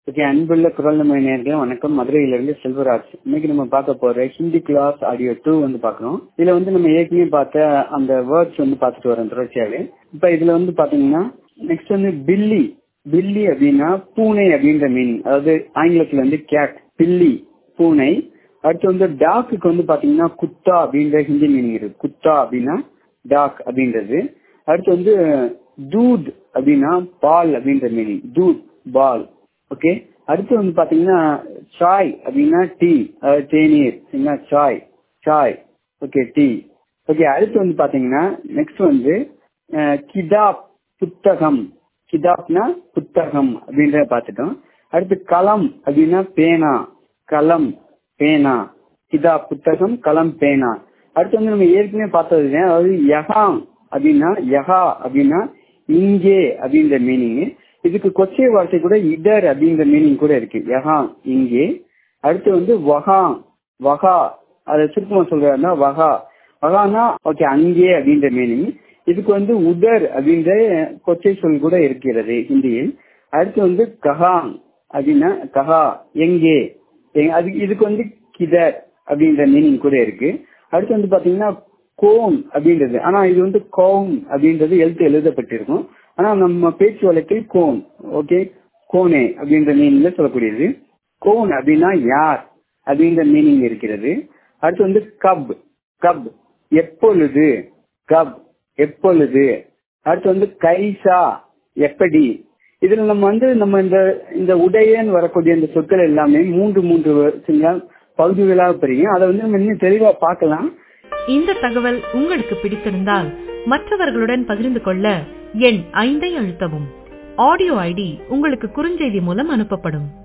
okay அன்புள்ள குரல் நம்ம நேர்களே வணக்கம் மதுரையிலிருந்து செல்வராஜ் இன்னைக்கு நம்ம பார்க்க போற ஹிந்தி கிளாஸ் ஆடியோ டூ வந்து பாக்குறோம் இதுல வந்து நம்ம ஏற்கனவே பார்த்த அந்த வேர்ட்ஸ் வந்து பார்த்துட்டு வரோம் தொடர்ச்சியாவே இப்ப இதுல வந்து பாத்தீங்கன்னா நெக்ஸ்ட் வந்து பில்லி பில்லி அப்படின்னா பூனை அப்படின்ற மீனிங் அதாவது ஆங்கிலத்துல வந்து கேட் பில்லி பூனை அடுத்து வந்து டாக்குக்கு வந்து பாத்தீங்கன்னா குத்தா அப்படின்ற ஹிந்தி மீனிங் இருக்கு குத்தா அப்படின்னா டாக் அப்படின்றது அடுத்து வந்து தூத் அப்படின்னா பால் அப்படின்ற மீனிங் தூத் பால் ஓகே அடுத்து வந்து பாத்தீங்கன்னா சாய் அப்படின்னா டீ அதாவது தேநீர் சரிங்களா சாய் சாய் ஓகே டீ ஓகே அடுத்து வந்து பாத்தீங்கன்னா நெக்ஸ்ட் வந்து கிதாப் புத்தகம் கிதாப்னா புத்தகம் அப்படின்றத பார்த்துட்டோம் அடுத்து களம் அப்படின்னா பேனா களம் பேனா கிதாப் புத்தகம் களம் பேனா அடுத்து வந்து நம்ம ஏற்கனவே பார்த்தது அதாவது யகாம் அப்படின்னா யகா அப்படின்னா இங்கே அப்படின்ற மீனிங் இதுக்கு கொச்சை வார்த்தை கூட இடர் அப்படின்ற மீனிங் கூட இருக்கு யகா இங்கே அடுத்து வந்து வகா வகா அதை சுருக்கமா சொல்றாருன்னா வகா வகானா ஓகே அங்கே அப்படின்ற மீனிங் இதுக்கு வந்து உதர் அப்படின்ற கொச்சை சொல் கூட இருக்கிறது ஹிந்தியில் அடுத்து வந்து கஹாங் அப்படின்னா கஹா எங்கே அது இதுக்கு வந்து கிதர் அப்படின்ற மீனிங் கூட இருக்கு அடுத்து வந்து பாத்தீங்கன்னா கோம் அப்படின்றது ஆனா இது வந்து கோம் அப்படின்றது எழுத்து எழுதப்பட்டிருக்கும் ஆனா நம்ம பேச்சு வழக்கில் கோன் ஓகே கோனே அப்படின்ற மீனிங்ல சொல்லக்கூடியது கோன் அப்படின்னா யார் அப்படின்ற மீனிங் இருக்கிறது அடுத்து வந்து கப் கப் எப்பொழுது கப் எப்பொழுது அடுத்து வந்து கைசா எப்படி இதுல நம்ம வந்து நம்ம இந்த இந்த உடையன்னு வரக்கூடிய இந்த சொற்கள் எல்லாமே மூன்று மூன்று பகுதிகளாக பிரியும் அதை வந்து நம்ம இன்னும் தெளிவா பார்க்கலாம் இந்த தகவல் உங்களுக்கு பிடித்திருந்தால் மற்றவர்களுடன் பகிர்ந்து கொள்ள எண் ஐந்தை அழுத்தவும் ஆடியோ ஐடி உங்களுக்கு குறுஞ்செய்தி மூலம் அனுப்பப்படும்